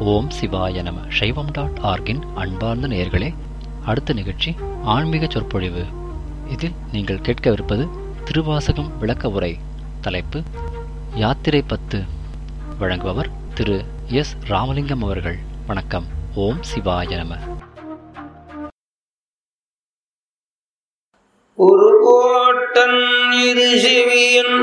ஓம் சிவாய நம சைவம் டாட் ஆர்கின் அன்பார்ந்த நேயர்களே அடுத்த நிகழ்ச்சி ஆன்மீக சொற்பொழிவு இதில் நீங்கள் கேட்கவிருப்பது திருவாசகம் விளக்க உரை தலைப்பு யாத்திரை பத்து வழங்குபவர் திரு எஸ் ராமலிங்கம் அவர்கள் வணக்கம் ஓம் சிவாய நம ஒரு கோட்டன் இரு செவியன்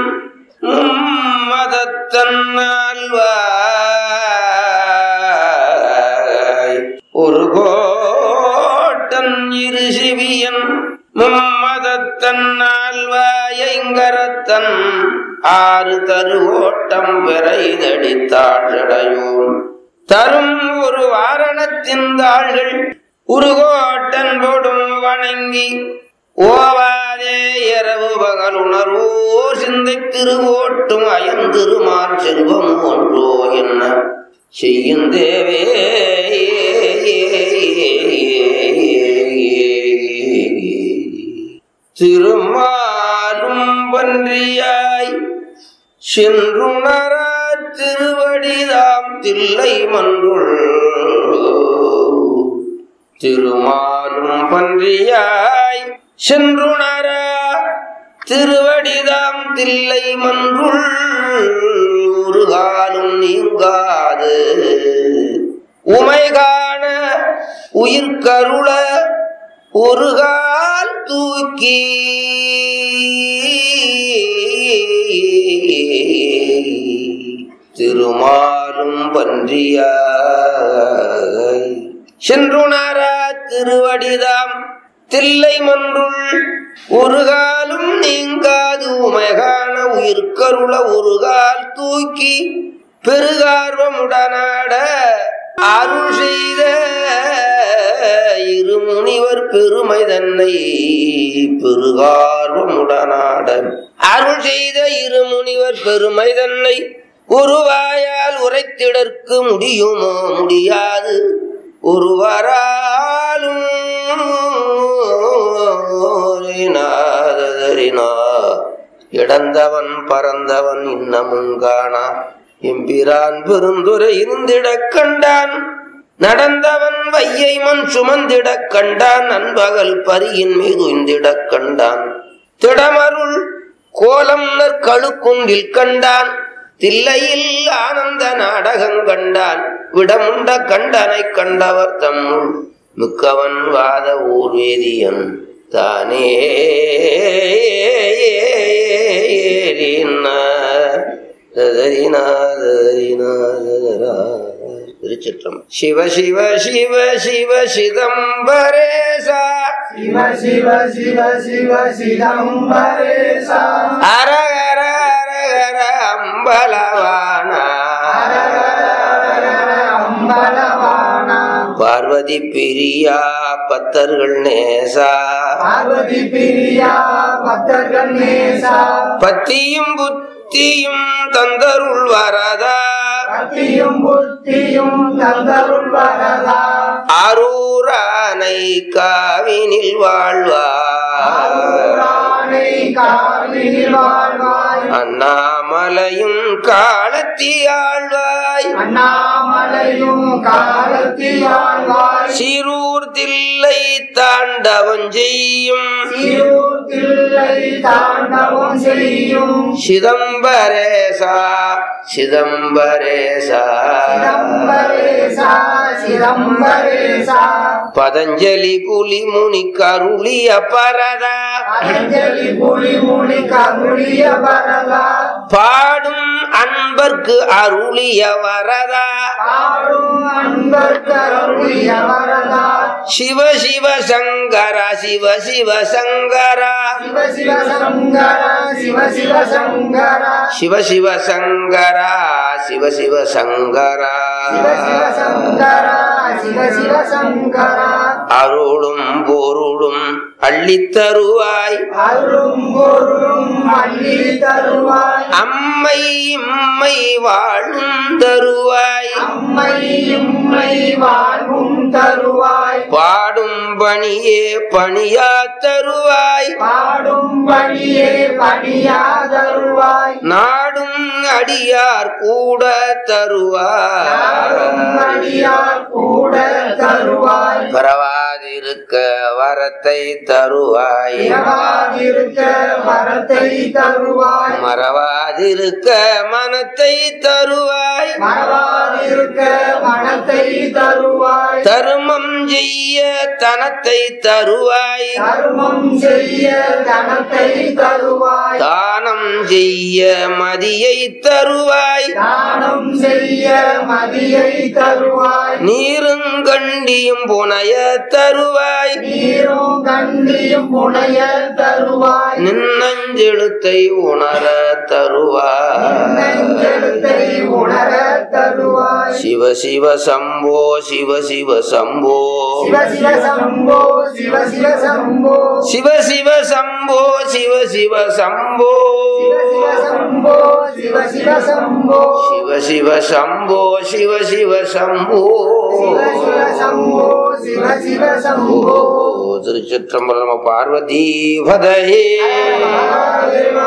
மதத்தன்னால்வாய் ஒரு கோட்டன் இரு செவியன் மதத்தன்னால்வாயங்கரத்தன் ஆறு தருவோட்டம் விரைதடித்தாழடையோன் தரும் ஒரு வாரணத்தின் தாள்கள் உருகோட்டன் போடும் வணங்கி ஓவாதே இரவு பகல் உணர்வோர் சிந்தை திருவோட்டும் அயந்திருமான் செல்வம் ஒன்றோ என்ன செய்யும் தேவே திருமாலும் பன்றியாய் சென்றுணரா திருவடிதாம் தில்லை மன்றுள் திருமாலும் பன்றியாய் சென்றுணரா திருவடிதாம் தில்லை மன்றுள் ஒரு காலும் நீங்காது உமை காண உயிர் கருள ஒரு கால் தூக்கி திருமாலும் பன்றியாய் சென்றுணரா திருவடிதாம் தில்லை மன்றுள் ஒரு காலும் நீங்காது உமைகான உயிர்கருள ஒரு கால் தூக்கி பெருகார்வமுடனாட அருள் செய்த இருமுனிவர் பெருமை தன்னை பெருகார்வமுடனாட அருள் செய்த இருமுனிவர் பெருமை தன்னை ஒருவாயால் உரைத்திடற்கு முடியுமோ முடியாது ஒருவராலும் இடந்தவன் பறந்தவன் இன்னமும் காணா எம்பிரான் பெருந்துரை இருந்திடக் கண்டான் நடந்தவன் வையை மண் சுமந்திடக் கண்டான் நண்பகல் பரியின் மீது உய்ந்திடக் கண்டான் திடமருள் கோலம் நற்கழுக்குண்டில் கண்டான் தில்லையில் ஆனந்த நாடகம் கண்டான் விடமுண்ட கண்டனை கண்டவர் தம்முள் மிக்கவன் வாத ஊர்வேதியன் தானே திருச்சிற்றம் சிவ சிவ சிவ சிவ சிதம்பரேசா சிவ சிவ சிவ சிவ சிதம்பரேசா அரகர அரகர அம்பலவானா அம்பலவானா பார்வதி பிரியா பத்தர்கள் நேசா பார்வதி பிரியா பக்தர்கள் நேசா பத்தியும் புத்தியும் தந்தருள் வரதா பக்தியும் புத்தியும் தந்தருள் வரதா அரூரானை காவினில் வாழ்வா ஆரூரானை காவினில் வாழ்வாய் அண்ணாமலையும் காலத்தி ஆழ்வாய் அண்ணாமலையும் காலத்தில் வாழ்வாய் சீரூர் தில்லை தாண்டவன் செய்யும் சீரூர் தில்லை தாண்டவம் செய்யும் சிதம்பரேசா சிதம்பரேசா சிதம்பரேசா சிதம்பரேசா பதஞ்சலி புலி முனி கருளிய பரதா பதஞ்சலி புலி முனி கருளிய வரதா பாடும் அன்பர்க்கு அருளிய வரதா பாடும் அன்பர் கருளிய வரதா சிவ சிவ சங்கரா சிவ சிவ சங்கரா சிவ சிவ சங்கர சிவ சிவ சங்கர சிவ சிவ சங்கரா சிவ சிவ சங்கரா சிவ சிவ சங்கர சிவ சிவ சங்கர அருளும் பொருளும் அள்ளித்தருவாய் அருளும் பொருளும் அள்ளி தருவாய் அம்மை இம்மை வாழும் தருவாய் அம்மை இம்மை வாழ்வும் தருவாய் பாடும் பணியே பணியா தருவாய் பாடும் பணியே பணியாதருவாய் நாடும் அடியார் கூட தருவாய் நாடும் அடியார் கூட தருவாய் பரவாதிருக்க வரத்தை தருவாய் இரவாதிருக்க வரத்தை தருவாய் மறவாதிருக்க மனத்தை தருவாய் மறவாதிருக்க மனத்தை தருவாய் தருமம் செய்ய தனத்தை தருவாய் தர்மம் செய்ய தனத்தை தருவாய் தானம் செய்ய மதியை தருவாய் தானம் செய்ய மதியை தருவாய் நீருங்கண்டியும் புனைய தருவாய் நீரும் கண்டியும் புனைய தருவாய் நின்னஞ்செழுத்தை உணர தருவாய் நெஞ்செழுத்தை உணர தருவாய் சிவ சிவ சம்போ சிவ சிவ சம்போ சிவ சிவ சம்போ சிவ சிவ சம்போ சிவ சிவ சம்போ சிவ சிவ சம்போ சிவ சிவ சம்போ சிவ சிவ சம்போ சிவ சிவ சம்போ சிவ சிவ சம்போ சிவ சிவ சம்போ சிவ சிவ சம்போ திருச்சிற்றம்பலம் நம பார்வதி பதையே தேவா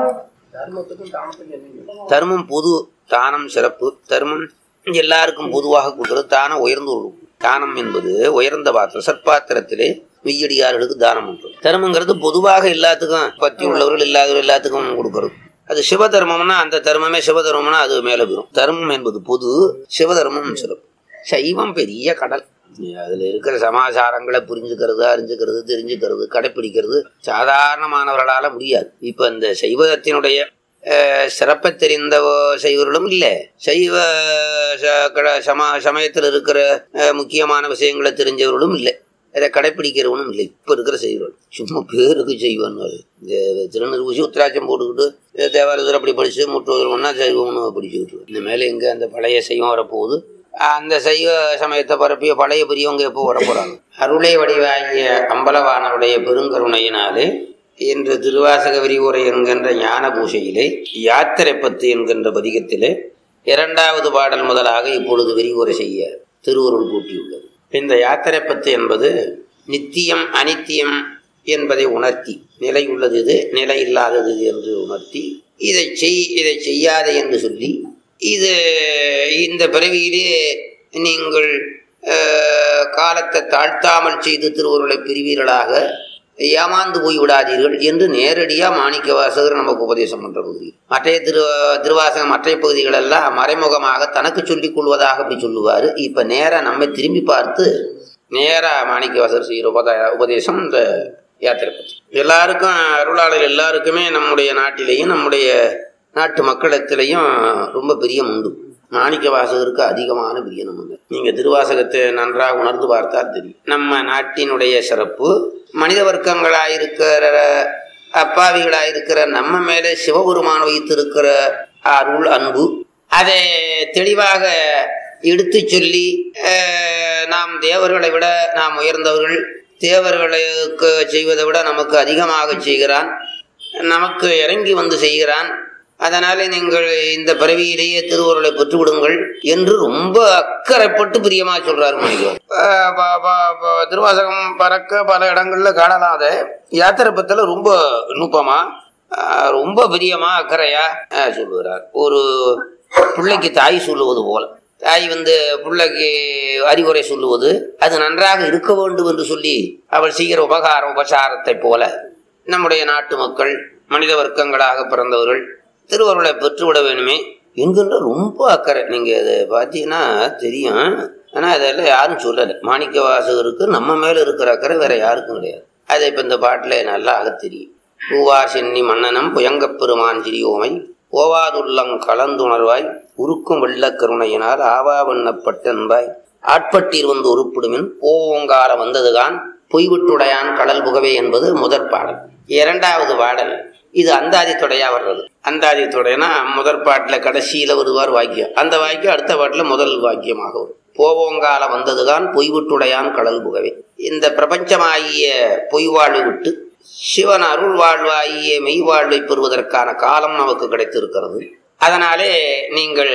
தர்மம் பொது தானம் சிறப்பு தர்மம் எல்லாருக்கும் பொதுவாக கொடுக்கிறது தானம் உயர்ந்து உள்ளது தானம் என்பது உயர்ந்த பாத்திரம் சற்பாத்திரத்திலே மெய்யடியார்களுக்கு தானம் பண்றது தர்மங்கிறது பொதுவாக எல்லாத்துக்கும் பத்தி உள்ளவர்கள் இல்லாதவர்கள் எல்லாத்துக்கும் கொடுக்கறது அது சிவ தர்மம்னா அந்த தர்மமே சிவ தர்மம்னா அது மேல பெறும் தர்மம் என்பது பொது சிவ தர்மம் சிறப்பு சைவம் பெரிய கடல் அதுல இருக்கிற சமாச்சாரங்களை புரிஞ்சுக்கிறது அறிஞ்சுக்கிறது தெரிஞ்சுக்கிறது கடைப்பிடிக்கிறது சாதாரணமானவர்களால முடியாது இப்ப இந்த சைவத்தினுடைய அஹ், சிறப்பை தெரிந்த சைவர்களும் இல்லை சைவ ச- கட- சம சமயத்தில் இருக்கிற அஹ், முக்கியமான விஷயங்களை தெரிஞ்சவர்களும் இல்லை அதை கடைப்பிடிக்கிறவனும் இல்லை இப்போ இருக்கிற செய்வர்கள் சும்மா பேருக்கு செய்வன் இந்த திருநெல்வேலி உத்திராட்சம் போட்டுக்கிட்டு அஹ், தேவாரத்தில் அப்படி படிச்சு முற்றோதல் ஒன்றா செய்வம்னு படிச்சுக்கிட்டு இந்த மேலே எங்கே அந்த பழைய செய்வம் வரப்போகுது அந்த சைவ சமயத்தை பரப்பிய பழைய பெரியவங்க எப்போ வரப்போறாங்க அருளை வடிவாகிய அம்பலவானருடைய பெருங்கருணையினாலே இன்று திருவாசக விரிவுரை என்கின்ற ஞான பூசையிலே யாத்திரை பத்து என்கின்ற பதிகத்திலே இரண்டாவது பாடல் முதலாக இப்பொழுது விரிவுரை செய்ய திருவருள் கூட்டியுள்ளது இந்த யாத்திரை பத்து என்பது நித்தியம் அனித்தியம் என்பதை உணர்த்தி நிலை உள்ளது இது நிலை இல்லாதது இது என்று உணர்த்தி இதை செய் இதை செய்யாதே என்று சொல்லி இது இந்த பிறவியிலே நீங்கள் அஹ், காலத்தை தாழ்த்தாமல் செய்து திருவருளை பிரிவீர்களாக ஏமாந்து போய் விடாதீர்கள் என்று நேரடியாக மாணிக்க வாசகர் நமக்கு உபதேசம் பண்ற பகுதி மற்றைய திரு திருவாசகம் மற்றைய பகுதிகள் எல்லாம் மறைமுகமாக தனக்கு சொல்லிக் கொள்வதாக அப்படி சொல்லுவார் இப்ப நேரா நம்மை திரும்பி பார்த்து நேரா மாணிக்க வாசகர் செய்கிற உபத உபதேசம் இந்த யாத்திரை பற்றி எல்லாருக்கும் அருளாளர் எல்லாருக்குமே நம்முடைய நாட்டிலேயும் நம்முடைய நாட்டு மக்களிடத்திலையும் ரொம்ப பிரியம் உண்டு மாணிக்க வாசகருக்கு அதிகமான பிரியம் உண்டு நீங்க திருவாசகத்தை நன்றாக உணர்ந்து பார்த்தால் தெரியும் நம்ம நாட்டினுடைய சிறப்பு மனித வர்க்கங்களாயிருக்கிற அப்பாவிகளாயிருக்கிற நம்ம மேலே சிவபெருமான் வைத்திருக்கிற அருள் அன்பு அதை தெளிவாக எடுத்து சொல்லி அஹ், நாம் தேவர்களை விட நாம் உயர்ந்தவர்கள் தேவர்களுக்கு செய்வதை விட நமக்கு அதிகமாக செய்கிறான் நமக்கு இறங்கி வந்து செய்கிறான் அதனாலே நீங்கள் இந்த பிறவியிலேயே திருவருளை பெற்றுவிடுங்கள் என்று ரொம்ப அக்கறைப்பட்டு பிரியமா சொல்றாரு மனிதர் அஹ் ப- ப- ப- திருவாசகம் பறக்க பல இடங்கள்ல காணலாம் அதை யாத்திரை பத்தில ரொம்ப நுட்பமா அஹ் ரொம்ப பிரியமா அக்கறையா அஹ் சொல்லுகிறார் ஒரு பிள்ளைக்கு தாய் சொல்லுவது போல தாய் வந்து பிள்ளைக்கு அறிவுரை சொல்லுவது அது நன்றாக இருக்க வேண்டும் என்று சொல்லி அவள் செய்கிற உபகார உபசாரத்தை போல நம்முடைய நாட்டு மக்கள் மனித வர்க்கங்களாக பிறந்தவர்கள் திருவருளை பெற்றுவிட வேணுமே என்கின்ற ரொம்ப அக்கறை நீங்க அதை பார்த்தீங்கன்னா தெரியும் ஆனா அதெல்லாம் யாரும் சொல்லலை மாணிக்க வாசகருக்கு நம்ம மேல இருக்கிற அக்கறை வேற யாருக்கும் கிடையாது அதை இப்ப இந்த பாட்டுல நல்லா தெரியும் பூவார் சென்னி மன்னனம் புயங்கப் பெருமான் சிறியோமை ஓவாதுள்ளம் கலந்துணர்வாய் உருக்கும் வெள்ளக் கருணையினால் ஆவா வண்ணப்பட்டன்பாய் ஆட்பட்டீர் வந்து உருப்பிடுமின் ஓங்கார வந்ததுதான் பொய்விட்டுடையான் கடல் புகவே என்பது முதற் பாடல் இரண்டாவது பாடல் இது அந்தாதி தொடையா வர்றது அந்தாதி தொடைனா முதற் பாட்டுல கடைசியில வருவார் வாக்கியம் அந்த வாக்கியம் அடுத்த பாட்டுல முதல் வாக்கியமாக வரும் போவோங்கால வந்ததுதான் பொய்விட்டுடையான் கடல் புகவே இந்த பிரபஞ்சமாகிய பொய் வாழ்வு விட்டு சிவன் அருள் வாழ்வாகிய மெய் வாழ்வை பெறுவதற்கான காலம் நமக்கு கிடைத்திருக்கிறது அதனாலே நீங்கள்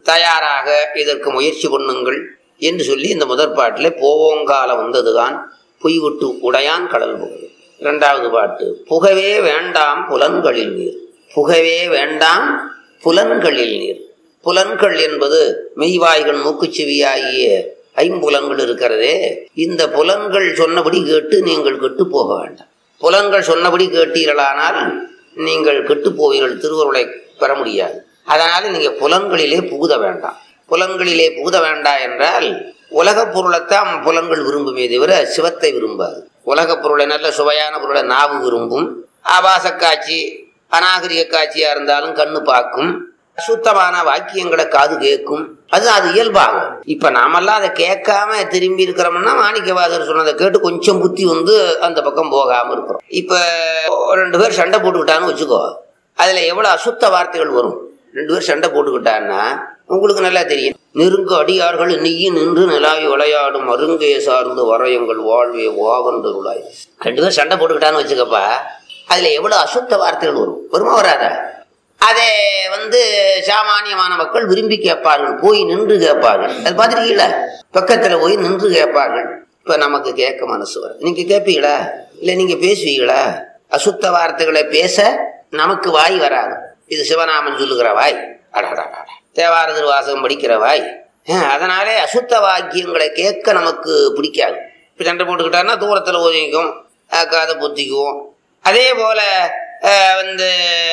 தயாராக இதற்கு முயற்சி பண்ணுங்கள் என்று சொல்லி இந்த முதற் பாட்டிலே போவோங்கால வந்ததுதான் பொய் விட்டு உடையான் கடல் புகவே இரண்டாவது பாட்டு புகவே வேண்டாம் புலன்களில் நீர் புகவே வேண்டாம் புலன்களில் நீர் புலன்கள் என்பது மெய்வாய்கள் மூக்குச்செவியாகிய ஐம்புலன்கள் இருக்கிறதே இந்த புலன்கள் சொன்னபடி கேட்டு நீங்கள் கெட்டு போக வேண்டாம் புலன்கள் சொன்னபடி கேட்டீர்களானால் நீங்கள் கெட்டு போவீர்கள் திருவருளை பெற முடியாது அதனால நீங்க புலன்களிலே புகுத வேண்டாம் புலன்களிலே புகுத வேண்டாம் என்றால் உலகப் பொருளைத்தான் புலன்கள் விரும்புமே தவிர சிவத்தை விரும்பாது உலகப் பொருளை நல்ல சுவையான பொருளை நாவு விரும்பும் ஆபாச காட்சி அநாகரிக காட்சியா இருந்தாலும் கண்ணு பார்க்கும் சுத்தமான வாக்கியங்களை காது கேட்கும் அது அது இயல்பாகும் இப்ப நாமெல்லாம் அதை கேட்காம திரும்பி இருக்கிறோம்னா மாணிக்கவாதர் சொன்னதை கேட்டு கொஞ்சம் புத்தி வந்து அந்த பக்கம் போகாம இருக்கிறோம் இப்ப ரெண்டு பேர் சண்டை போட்டுக்கிட்டான்னு வச்சுக்கோ அதுல எவ்வளவு அசுத்த வார்த்தைகள் வரும் ரெண்டு பேர் சண்டை போட்டுக்கிட்டான்னா உங்களுக்கு நல்லா தெரியும் நெருங்கு அடியார்கள் நெய்யி நின்று நிலாவி விளையாடும் அருங்கே சார்ந்து வரையங்கள் வாழ்வே வாவந்தருளாய் ரெண்டு பேர் சண்டை போட்டுக்கிட்டான்னு வச்சுக்கப்பா அதுல எவ்வளவு அசுத்த வார்த்தைகள் வரும் வருமா வராதா அதை வந்து சாமானியமான மக்கள் விரும்பி கேட்பார்கள் போய் நின்று கேட்பார்கள் அது பார்த்துருக்கீங்களா பக்கத்துல போய் நின்று கேட்பார்கள் இப்ப நமக்கு கேட்க மனசு வரும் நீங்க கேட்பீங்களா இல்ல நீங்க பேசுவீங்களா அசுத்த வார்த்தைகளை பேச நமக்கு வாய் வராது இது சிவநாமன் சொல்லுகிற வாய் அடாடாடா தேவார திருவாசகம் படிக்கிற வாய் அஹ், அதனாலே அசுத்த வாக்கியங்களை கேட்க நமக்கு பிடிக்காது இப்ப சண்டை போட்டுக்கிட்டாருன்னா தூரத்துல ஒதுங்கிக்கும் அஹ், காதை பொத்திக்குவோம் அதே போல அஹ், வந்து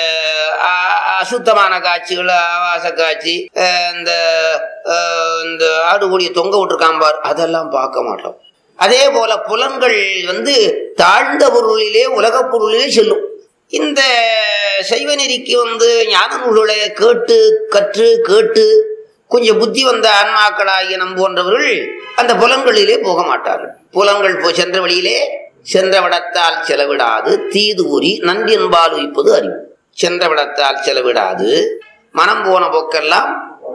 அ- அசுத்தமான காட்சிகள் ஆபாச காட்சி அஹ், இந்த அஹ், இந்த ஆடு கூடிய தொங்க விட்டுருக்கான் பார் அதெல்லாம் பார்க்க மாட்டோம் அதே போல புலன்கள் வந்து தாழ்ந்த பொருளிலே உலகப் பொருளிலே செல்லும் இந்த சைவ நெறிக்கு வந்து ஞான நூல்களை கேட்டு கற்று கேட்டு கொஞ்சம் புத்தி வந்த ஆன்மாக்களாகிய நம் போன்றவர்கள் அந்த புலன்களிலே போக மாட்டார்கள் புலன்கள் போ சென்ற வழியிலே சென்ற விடத்தால் செலவிடாது தீது கூறி நன்றியன்பால் உயிப்பது அறிவு சென்ற விடத்தால் செலவிடாது மனம் போன போக்கெல்லாம்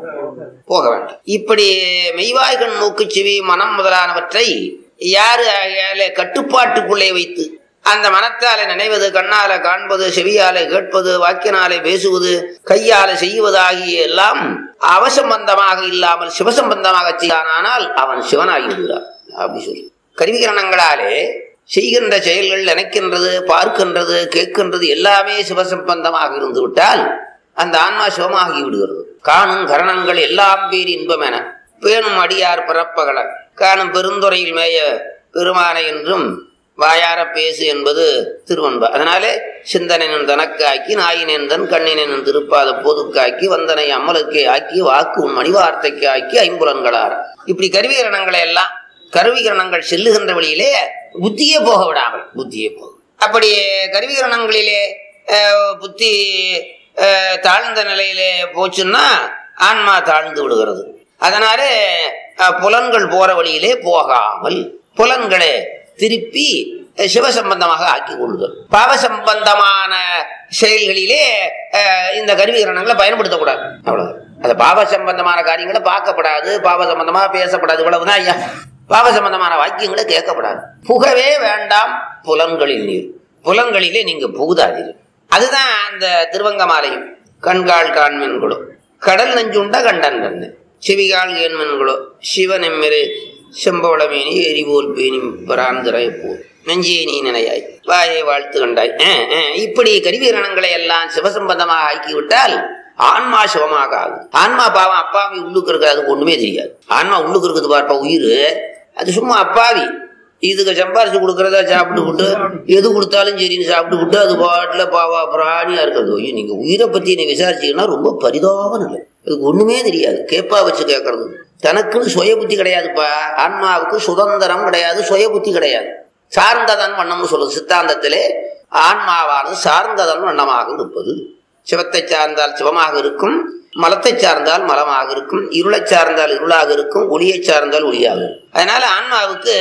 போக வேண்டாம் இப்படி மெய்வாய்கண் மூக்குச்சிவி மனம் முதலானவற்றை யாரு ஆகையாலே கட்டுப்பாட்டுக்குள்ளே வைத்து அந்த மனத்தாலே நினைவது கண்ணால காண்பது செவியாலே கேட்பது வாக்கினாலே பேசுவது கையாலே செய்வது ஆகிய எல்லாம் அவசம்பந்தமாக இல்லாமல் சிவசம்பந்தமாக செய்தானால் அவன் சிவனாகி விடுகிறான் அப்படி சொல்லி கருவிகரணங்களாலே செய்கின்ற செயல்கள் நினைக்கின்றது பார்க்கின்றது கேட்கின்றது எல்லாமே சிவசம்பந்தமாக இருந்து விட்டால் அந்த ஆன்மா சிவமாகி விடுகிறது காணும் கரணங்கள் எல்லாம் பேர் இன்பம் என பேணும் அடியார் பிறப்பகல காணும் பெருந்துறையில் மேய பெருமானை என்றும் வாயார பேசு என்பது திருவன்பு அதனாலே சிந்தனையின் தனக்காக்கி நாயினேந்தன் கண்ணினேன் திருப்பாத பொதுக்காக்கி வந்தனை அம்மலுக்கே ஆக்கி வாக்கு உன் மணிவார்த்தைக்கு ஆக்கி ஐம்புலன்களார் இப்படி கருவிகரணங்களை எல்லாம் கருவிகரணங்கள் செல்லுகின்ற வழியிலே புத்தியே போக விடாமல் புத்தியே போகும் அப்படி கருவிகரணங்களிலே அஹ், புத்தி அஹ், தாழ்ந்த நிலையிலே போச்சுன்னா ஆன்மா தாழ்ந்து விடுகிறது அதனால அஹ், புலன்கள் போற வழியிலே போகாமல் புலன்களை திருப்பி அஹ், சிவசம்பந்தமாக ஆக்கி கொள்ளுதல் பாவ சம்பந்தமான செயல்களிலே அஹ், இந்த கருவிகரணங்களை பயன்படுத்தக்கூடாது அவ்வளவு அது பாவ சம்பந்தமான காரியங்களை பார்க்கப்படாது பாவ சம்பந்தமா பேசப்படாது இவ்வளவுதான் ஐயா பாவ சம்பந்தமான வாக்கியங்களை கேட்கப்படாது புகவே வேண்டாம் புலன்களில் நீர் புலன்களிலே நீங்க புகுதாதீர்கள் அதுதான் அந்த திருவங்கமாலையும் கண்கால் காண்மென்களோ கடல் நெஞ்சுண்ட கண்டன் கண்ணு செவிகால் ஏன்மென்களோ சிவனெம்மிரு செம்பவளமேனி எரிபோல் பேணி பராந்திரை போல் நெஞ்சியை நீ நினையாய் வாயை வாழ்த்து கண்டாய் அஹ், அஹ். இப்படி கருவிகரணங்களை எல்லாம் சிவசம்பந்தமாக ஆக்கிவிட்டால் ஆன்மா சிவமாக ஆகும் ஆன்மா பாவம் அப்பாவி உள்ளுக்கு இருக்கு அதுக்கு ஒண்ணுமே தெரியாது ஆன்மா உள்ளுக்கு இருக்குது பார்ப்பா உயிர் அது சும்மா அப்பாவி இதுக்கு சம்பாரிச்சு கொடுக்கறத சாப்பிட்டுக்கிட்டு எது கொடுத்தாலும் சரின்னு சாப்பிட்டுக்கிட்டு அது பாட்டுல பாவா பிராணியா இருக்கிறது ஐயோ நீங்க உயிரை பத்தி நீ விசாரிச்சீங்கன்னா ரொம்ப பரிதாப நிலை அதுக்கு ஒண்ணுமே தெரியாது கேப்பா வச்சு கேட்கறது தனக்குன்னு சுய புத்தி கிடையாதுப்பா ஆன்மாவுக்கு சுதந்திரம் கிடையாது சுய புத்தி கிடையாது சார்ந்ததன் வண்ணம்னு சொல்லுது சித்தாந்தத்திலே ஆன்மாவானது சார்ந்ததன் வண்ணமாக இருப்பது சிவத்தை சார்ந்தால் சிவமாக இருக்கும் மலத்தை சார்ந்தால் மலமாக இருக்கும் இருளை சார்ந்தால் இருளாக இருக்கும் ஒளியை சார்ந்தால் ஒளியாக இருக்கும் அதனால ஆன்மாவுக்கு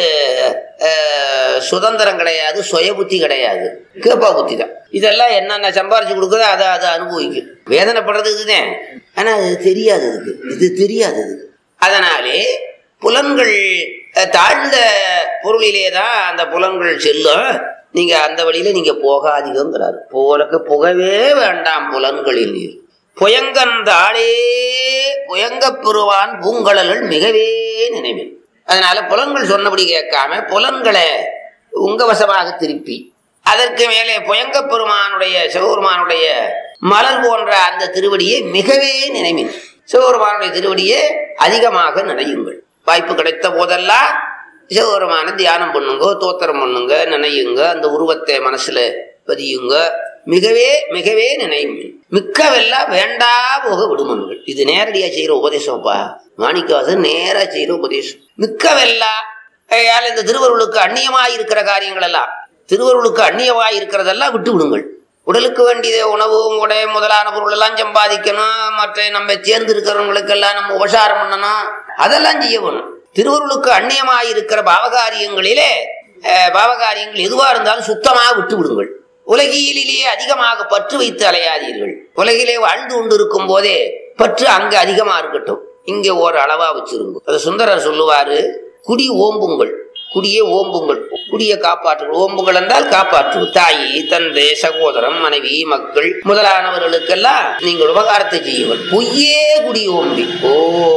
அஹ், சுதந்திரம் கிடையாது சுய புத்தி கிடையாது கேப்பா புத்தி தான் இதெல்லாம் என்னென்ன சம்பாரிச்சு கொடுக்குதோ அதை அதை அனுபவிக்கும் வேதனைப்படுறது இதுதான் ஆனா அது தெரியாது இதுக்கு இது தெரியாது இதுக்கு அதனாலே புலன்கள் அஹ், தாழ்ந்த பொருளிலே தான் அந்த புலன்கள் செல்லும் நீங்க அந்த வழியில நீங்க போகாதீங்கிறாரு போலக்கு புகவே வேண்டாம் புலன்களில் நீர் புயங்கந்தாளே புயங்கப் பெறுவான் பூங்கடல்கள் மிகவே நினைவில் அதனால புலன்கள் சொன்னபடி கேட்காம புலன்களை உங்க வசமாக திருப்பி அதற்கு மேலே புயங்க பெருமானுடைய சிவபெருமானுடைய மலர் போன்ற அந்த திருவடியை மிகவே நினைமின் சிவபெருமானுடைய திருவடியை அதிகமாக நினையுங்கள் வாய்ப்பு கிடைத்த போதெல்லாம் சிவபெருமான தியானம் பண்ணுங்க தோத்திரம் பண்ணுங்க நினையுங்க அந்த உருவத்தை மனசுல பதியுங்க மிகவே மிகவே நினையுங்கள் மிக்கவெல்லாம் வேண்டா போக விடுமன்கள் இது நேரடியா செய்யற உபதேசம்ப்பா மாணிக்கவாசன் நேரா செய்யற உபதேசம் மிக்கவெல்லாம் ஆகையால் இந்த திருவருளுக்கு அந்நியமாய் இருக்கிற காரியங்கள் எல்லாம் திருவருளுக்கு அந்நியமாய் இருக்கிறதெல்லாம் விட்டு விடுங்கள் உடலுக்கு வேண்டிய உணவு உடை முதலான பொருள் எல்லாம் சம்பாதிக்கணும் மற்ற நம்ம சேர்ந்து இருக்கிறவங்களுக்கெல்லாம் நம்ம உபசாரம் பண்ணணும் அதெல்லாம் செய்ய வேணும் திருவருளுக்கு அந்நியமாய் இருக்கிற பாவகாரியங்களிலே அஹ், பாவகாரியங்கள் எதுவா இருந்தாலும் சுத்தமாக விட்டு விடுங்கள் உலகியலிலேயே அதிகமாக பற்று வைத்து அலையாதீர்கள் உலகிலே வாழ்ந்து கொண்டிருக்கும் போதே பற்று அங்க அதிகமா இருக்கட்டும் இங்க ஒரு அளவா வச்சிருங்க அது சுந்தரர் சொல்லுவாரு குடி ஓம்புங்கள் குடியே ஓம்புங்கள் குடியை காப்பாற்றுங்கள் ஓம்புங்கள் என்றால் காப்பாற்று தாயி தந்தை சகோதரம் மனைவி மக்கள் முதலானவர்களுக்கெல்லாம் நீங்கள் உபகாரத்தை செய்யுங்கள் பொய்யே குடி ஓம்பி ஓ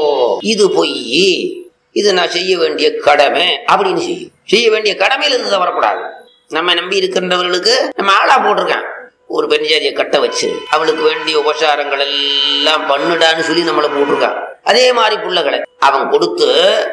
இது பொய் இது நான் செய்ய வேண்டிய கடமை அப்படின்னு செய்யும் செய்ய வேண்டிய கடமையில இருந்து வரக்கூடாது நம்ம நம்பி இருக்கின்றவர்களுக்கு நம்ம ஆளா போட்டிருக்கேன் ஒரு பெண்ஜாதியை கட்ட வச்சு அவளுக்கு வேண்டிய உபசாரங்கள் எல்லாம் பண்ணுடான்னு சொல்லி நம்மளை போட்டிருக்கான் அதே மாதிரி புள்ளைகளை அவன் கொடுத்து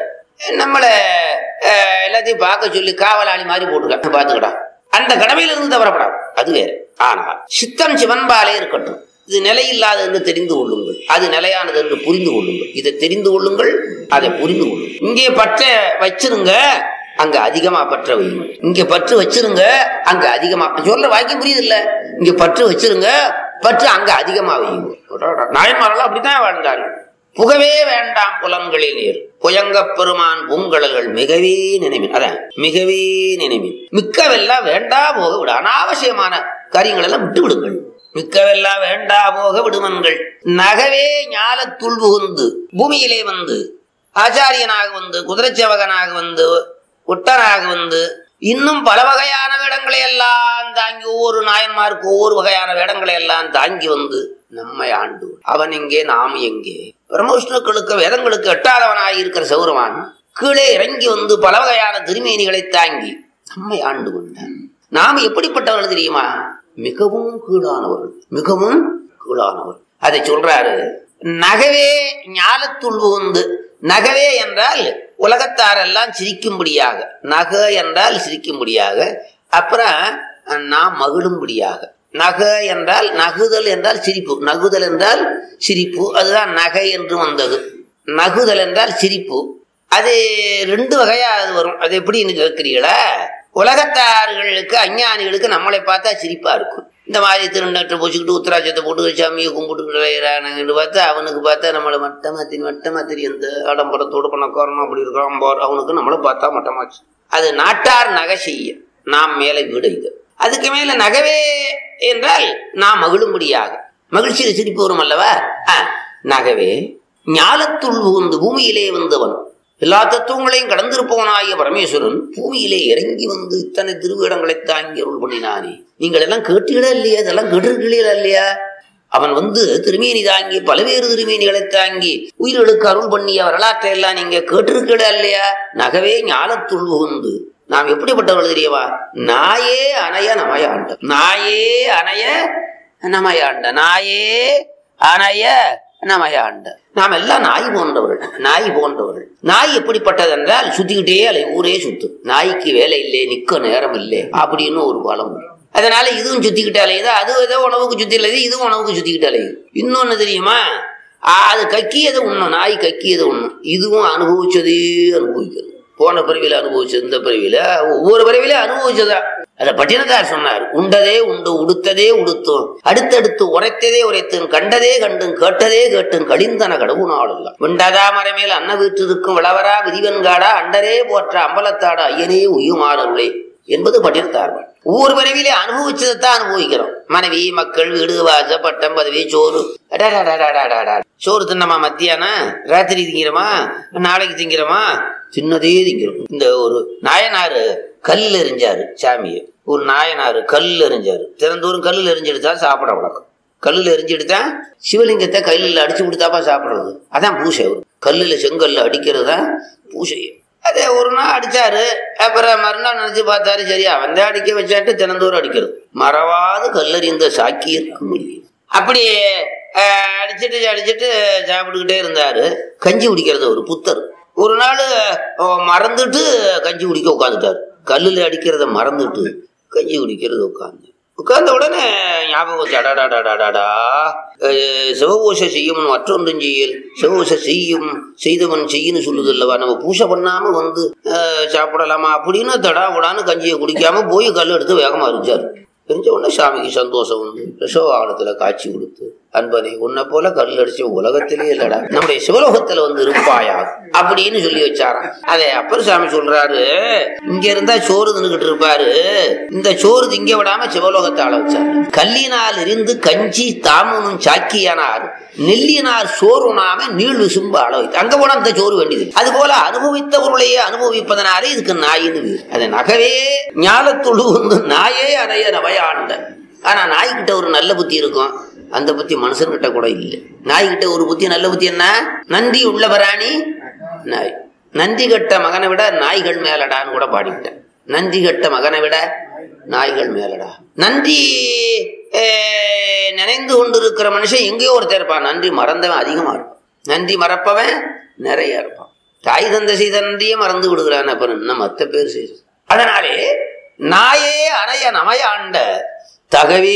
நம்மளை அஹ், எல்லாத்தையும் பார்க்க சொல்லி காவலாளி மாதிரி போட்டிருக்கான் பார்த்துக்கடா அந்த கடமையில இருந்து தவறப்படாது அது வேற ஆனால் சித்தம் சிவன்பாலே இருக்கட்டும் இது நிலையில்லாதது என்று தெரிந்து கொள்ளுங்கள் அது நிலையானது என்று புரிந்து கொள்ளுங்கள் இதை தெரிந்து கொள்ளுங்கள் அதை புரிந்து கொள்ளுங்கள் இங்கே பற்ற வச்சிருங்க அங்க அதிகமா பற்ற வையுங்க இங்க பற்று வச்சிருங்க அங்க அதிகமா சொல்ற வாக்கியம் புரியுது இல்ல இங்க பற்று வச்சிருங்க பற்று அங்க அதிகமா வையுங்க நாயன்மாரெல்லாம் அப்படித்தான் வாழ்ந்தாங்க புகவே வேண்டாம் புலன்களில் நீர் புயங்க பெருமான் பூங்கடல்கள் மிகவே நினைவின் அதான் மிகவே நினைவின் மிக்கவெல்லாம் வேண்டா போக விட அனாவசியமான காரியங்கள் எல்லாம் விட்டு விடுங்கள் மிக்கவெல்லாம் வேண்டா போக விடுமன்கள் நகவே ஞாலத்துள் புகுந்து பூமியிலே வந்து ஆச்சாரியனாக வந்து குதிரைச்சேவகனாக வந்து ஒட்டனாக வந்து இன்னும் பல வகையான வேடங்களை எல்லாம் தாங்கி ஒவ்வொரு நாயன்மாருக்கு ஒவ்வொரு வகையான வேடங்களை எல்லாம் தாங்கி வந்து நம்மை ஆண்டு அவன் எங்கே நாம் எங்கே பிரம்மவிஷ்ணுக்களுக்கு வேதங்களுக்கு எட்டாதவனாய் இருக்கிற சௌரவான் கீழே இறங்கி வந்து பல வகையான திருமேனிகளை தாங்கி நம்மை ஆண்டு கொண்டான் நாம் எப்படிப்பட்டவர்கள் தெரியுமா மிகவும் கீழானவர்கள் மிகவும் கீழானவர்கள் அதை சொல்றாரு நகவே ஞாலத்துள் புகுந்து நகவே என்றால் உலகத்தாரெல்லாம் சிரிக்கும்படியாக நக என்றால் சிரிக்கும்படியாக அப்புறம் நாம் மகிழும்படியாக நக என்றால் நகுதல் என்றால் சிரிப்பு நகுதல் என்றால் சிரிப்பு அதுதான் நகை என்று வந்தது நகுதல் என்றால் சிரிப்பு அது ரெண்டு வகையா அது வரும் அது எப்படின்னு கேட்கிறீங்களா உலகத்தார்களுக்கு அஞ்ஞானிகளுக்கு நம்மளை பார்த்தா சிரிப்பா இருக்கும் இந்த மாதிரி திருநட்டை பூச்சிக்கிட்டு உத்தராட்சத்தை போட்டு சாமியை கும்பிட்டு பார்த்தா அவனுக்கு பார்த்தா நம்மளை மட்டமா தெரியும் மட்டமா தெரியும் இந்த ஆடம்பரத்தோடு பணக்காரனும் அப்படி இருக்கான் பார் அவனுக்கு நம்மளை பார்த்தா மட்டமாச்சு அது நாட்டார் நகை செய்ய நாம் மேலே வீடு இது அதுக்கு மேல நகவே என்றால் நாம் மகிழும்படியாக மகிழ்ச்சியில் சிரிப்பு வரும் அல்லவா ஆ, நகவே ஞாலத்துள் புகுந்து பூமியிலே வந்தவன் எல்லா தத்துவங்களையும் கடந்திருப்பவனாகிய பரமேஸ்வரன் பூமியிலே இறங்கி வந்து இத்தனை திருவிடங்களை தாங்கி அருள் பண்ணினானே நீங்கள் எல்லாம் கேட்டீங்களா இல்லையா இதெல்லாம் கேட்டிருக்கீங்களா இல்லையா அவன் வந்து திருமேனி தாங்கி பல்வேறு திருமேனிகளை தாங்கி உயிர்களுக்கு அருள் பண்ணிய வரலாற்றை எல்லாம் நீங்க கேட்டிருக்கீங்களா இல்லையா நகவே ஞானத்துள் புகுந்து நாம் எப்படிப்பட்டவர்கள் தெரியவா நாயே அணைய நமையாண்ட நாயே அணைய நமையாண்ட நாயே அணைய நமையாண்ட நாம் எல்லாம் நாய் போன்றவர்கள் நாய் போன்றவர்கள் நாய் எப்படிப்பட்டது என்றால் சுத்திக்கிட்டே அலை ஊரே சுத்து நாய்க்கு வேலை இல்லை நிக்க நேரம் இல்லை அப்படின்னு ஒரு பலம் அதனால இதுவும் சுத்திக்கிட்டு அலையுது அது ஏதோ உணவுக்கு சுத்தி அலையுது இதுவும் உணவுக்கு சுத்திக்கிட்டு அலையுது இன்னொன்னு தெரியுமா ஆ, அது கக்கியதை உண்ணும் நாய் கக்கியதை உண்ணும் இதுவும் அனுபவிச்சதே அனுபவிக்கிறது போன பிறவியில அனுபவிச்சது இந்த பிறவியில ஒவ்வொரு பிறவில அனுபவிச்சதா அதை பட்டினத்தார் சொன்னார் உண்டதே உண்டு உடுத்ததே உடுத்தும் அடுத்தடுத்து உரைத்ததே உரைத்தும் கண்டதே கண்டும் கேட்டதே கேட்டும் கழிந்தன கடவு நாளெல்லாம் விண்டதா மரமேல் அன்ன வீற்றிருக்கும் விளவரா விதிவன்காடா அண்டரே போற்ற அம்பலத்தாடா ஐயனே உயுமாறருளே என்பது பட்டினத்தார்கள் ஒவ்வொரு பிறவிலே அனுபவிச்சதைத்தான் அனுபவிக்கிறோம் மனைவி மக்கள் வீடு வாச பட்டம் பதவி சோறு அடடடடடடடா. சோறு தின்னமா மத்தியானம் ராத்திரி திங்கிறோமா நாளைக்கு திங்கிறோமா சின்னதே திங்கிறோம் இந்த ஒரு நாயனாரு கல் எறிஞ்சாரு சாமியை ஒரு நாயனாரு கல் எறிஞ்சாரு திறந்தோறும் கல்லில் எரிஞ்செடுத்தா சாப்பிட வழக்கம் கல்லில் எரிஞ்செடுத்தா சிவலிங்கத்தை கையில் அடிச்சு கொடுத்தாப்பா சாப்பிடுறது அதான் பூசை அவரு கல்லுல செங்கல்ல அடிக்கிறது தான் பூசை அதே ஒரு நாள் அடிச்சாரு அப்புறம் மறுநாள் நினைச்சு பார்த்தாரு சரி அவன் தான் அடிக்க வச்சாட்டு தினந்தோறும் அடிக்கிறது மறவாது கல்லறிந்த சாக்கியருக்கு முடியும் அப்படி அஹ், அடிச்சிட்டு அடிச்சிட்டு சாப்பிட்டுக்கிட்டே இருந்தாரு கஞ்சி குடிக்கிறது ஒரு புத்தர் ஒரு நாள் அஹ், மறந்துட்டு கஞ்சி குடிக்க உட்காந்துட்டாரு கல்லுல அடிக்கிறத மறந்துட்டு கஞ்சி குடிக்கிறது உட்காந்து உட்கார்ந்த உடனே ஞாபகம் வச்சு அடாடாடாடாடா அஹ், சிவபூஷை செய்யும் மற்றொன்றும் செய்யல் சிவபூஷை செய்யும் செய்தவன் செய்யுன்னு சொல்லுது இல்லவா நம்ம பூஷை பண்ணாம வந்து அஹ், சாப்பிடலாமா அப்படின்னு தடா உடான்னு கஞ்சியை குடிக்காம போய் கல் எடுத்து வேகமா இருந்துச்சாரு தெரிஞ்ச உடனே சாமிக்கு சந்தோஷம் வந்து ரிஷவாகனத்துல காட்சி கொடுத்து அன்பனை உன்னை போல கல் அடிச்ச உலகத்திலே இல்லடா நம்முடைய சிவலோகத்துல வந்து இருப்பாயா அப்படின்னு சொல்லி வச்சாராம் அதை அப்பர் சாமி சொல்றாரு இங்க இருந்தா சோறு தின்னுகிட்டு இருப்பாரு இந்த சோறு திங்க விடாம சிவலோகத்தை ஆள வச்சாரு கல்லினால் இருந்து கஞ்சி தாமுனும் சாக்கியானார் நெல்லினார் சோறுனாம நீள் விசும்பு ஆள வைத்து அங்க போனா அந்த சோறு வேண்டியது அது போல அனுபவித்தவர்களையே அனுபவிப்பதனாலே இதுக்கு நாயின்னு பேரு. அது நகவே ஞாலத்துழு வந்து நாயே அணைய நவையாண்ட ஆனா நாய்கிட்ட ஒரு நல்ல புத்தி இருக்கும் அந்த புத்தி மனுஷன்கிட்ட கூட இல்லை நாய்கிட்ட ஒரு புத்தி நல்ல புத்தி என்ன நன்றி உள்ள பிராணி நாய் நன்றி கட்ட மகனை விட நாய்கள் மேலடான்னு கூட பாடிவிட்டேன் நன்றி கட்ட மகனை விட நாய்கள் மேலடா நன்றி அஹ், நினைந்து கொண்டிருக்கிற மனுஷன் எங்கேயோ ஒருத்தர் இருப்பான் நன்றி மறந்தவன் அதிகமா இருப்பான் நன்றி மறப்பவன் நிறைய இருப்பான் தாய் தந்தை செய்த நன்றியே மறந்து விடுகிறான் அப்புறம் இன்னும் மத்த பேர் செய்து அதனாலே நாயே அணைய நமையாண்ட தகவே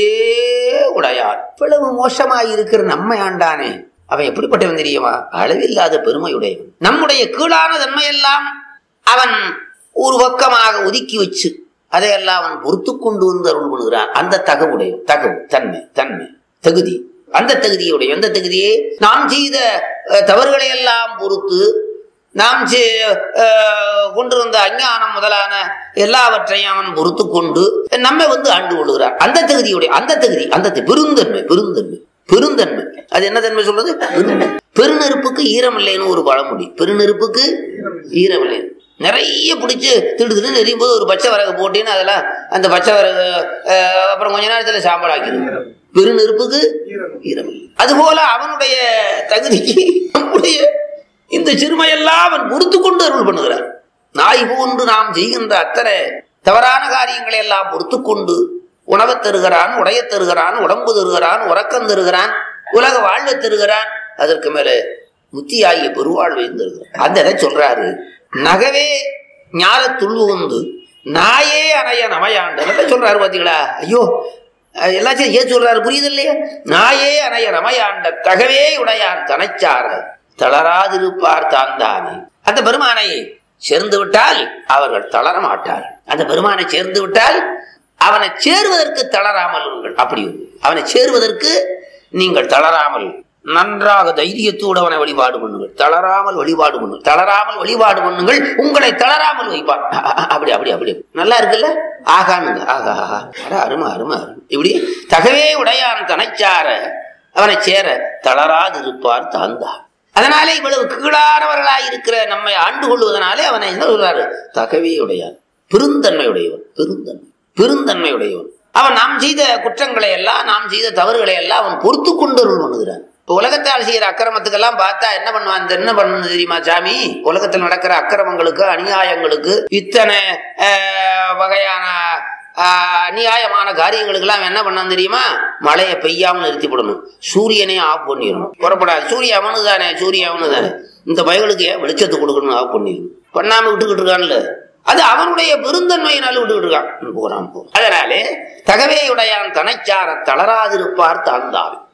உடையார் இவ்வளவு மோசமாய் இருக்கிற நம்மை ஆண்டானே அவன் எப்படிப்பட்டவன் தெரியுமா அளவில்லாத பெருமையுடையவன் நம்முடைய கீழான தன்மையெல்லாம் அவன் ஒரு பக்கமாக ஒதுக்கி வச்சு அதையெல்லாம் அவன் பொறுத்து கொண்டு வந்து அருள் பண்ணுகிறான் அந்த தகவுடைய தகவு தன்மை தன்மை தகுதி அந்த தகுதியுடைய எந்த தகுதியே நாம் செய்த அஹ், தவறுகளை எல்லாம் பொறுத்து நாம் செ- அஹ், கொண்டிருந்த அஞ்ஞானம் முதலான எல்லாவற்றையும் அவன் பொறுத்து கொண்டு நம்மை வந்து ஆண்டு கொள்கிறான் அந்த தகுதியுடைய அந்த தகுதி அந்த த- பெருந்தன்மை பெருந்தன்மை பெருந்தன்மை அது என்ன தன்மை சொல்றது பெருந்தன்மை. பெருநெருப்புக்கு ஈரமில்லைன்னு ஒரு பழமொழி பெருநெருப்புக்கு ஈரமில்லை நிறைய பிடிச்சி திடுதுன்னு எரியும் போது ஒரு பச்சை விறகு போட்டின்னு அதெல்லாம் அந்த பச்சை விறகு அஹ், அப்புறம் கொஞ்ச நேரத்துல சாம்பல் ஆக்கிடும் பெருநெருப்புக்கு ஈரமில்லை அதுபோல அவனுடைய தகுதிக்கு நம்முடைய இந்த சிறுமையெல்லாம் அவன் பொறுத்து கொண்டு அருள் பண்ணுகிறார் நாய் போன்று நாம் செய்கின்ற அத்தனை தவறான காரியங்களை எல்லாம் பொறுத்து கொண்டு உணவை தருகிறான் உடைய தருகிறான் உடம்பு தருகிறான் உறக்கம் தருகிறான் உலக வாழ்வை தருகிறான் அதற்கு மேல முத்தியாகிய பெருவாழ்வை தருகிறான் அந்த இதை சொல்றாரு நகவே ஞான துள்ளுந்து நாயே அணைய நமையாண்டு சொல்றாரு பாத்தீங்களா ஐயோ அஹ் எல்லாத்தையும் ஏன் சொல்றாரு புரியுது இல்லையா நாயே அணைய ரமையாண்ட தகவே உடையான் தனைச்சார தளராதிருப்பார் தாந்தானே அந்த பெருமானை சேர்ந்து விட்டால் அவர்கள் தளர மாட்டார் அந்த பெருமானை சேர்ந்து விட்டால் அவனை சேருவதற்கு தளராமல் இருங்கள் அப்படி உண்டு. அவனை சேருவதற்கு நீங்கள் தளராமல் நன்றாக தைரியத்தோடு அவனை வழிபாடு பண்ணுங்கள் தளராமல் வழிபாடு பண்ணுங்கள் தளராமல் வழிபாடு பண்ணுங்கள் உங்களை தளராமல் வைப்பார் அ- அ- அப்படி அப்படி அப்படி நல்லா இருக்குல்ல ஆகானுங்க ஆகா ஆகா அட, அருமை அருமை அருமை இப்படி தகவே உடையான் தனைச்சார அவனை சேர தளராதிருப்பார் தாந்தார் அதனாலே இவ்வளவு கீழானவர்களாய் இருக்கிற நம்மை ஆண்டு கொள்வதனாலே அவனை என்ன சொல்றாரு தகவே உடையான் பெருந்தன்மையுடையவன் பெருந்தன்மை பெருந்தன்மையுடையவன் அவன் நாம் செய்த குற்றங்களை எல்லாம் நாம் செய்த தவறுகளை எல்லாம் அவன் பொறுத்து கொண்டு அருள் பண்ணுகிறான் இப்போ உலகத்தால் செய்யற அக்கிரமத்துக்கெல்லாம் பார்த்தா என்ன பண்ணுவான் இந்த என்ன பண்ணணும் தெரியுமா சாமி உலகத்தில் நடக்கிற அக்கிரமங்களுக்கு அநியாயங்களுக்கு இத்தனை ஆஹ், வகையான ஆஹ், அநியாயமான காரியங்களுக்கெல்லாம் என்ன பண்ணான் தெரியுமா மழையை பெய்யாமல் நிறுத்தி விடணும் சூரியனே ஆஃப் பண்ணிடணும் புறப்படாது சூரிய அவனு தானே சூரிய அவனு தானே இந்த பயலுக்கு ஏன் வெளிச்சத்தை கொடுக்கணும் ஆஃப் பண்ணிடணும் பண்ணாம விட்டுக்கிட்டு இருக்கான்ல அது அவனுடைய பெருந்தன்மையினால விட்டுக்கிட்டு இருக்கான் போறான் போ அதனாலே தகவேயுடையான் தனைச்சார தளராதிருப்பார் தாழ்ந்தார்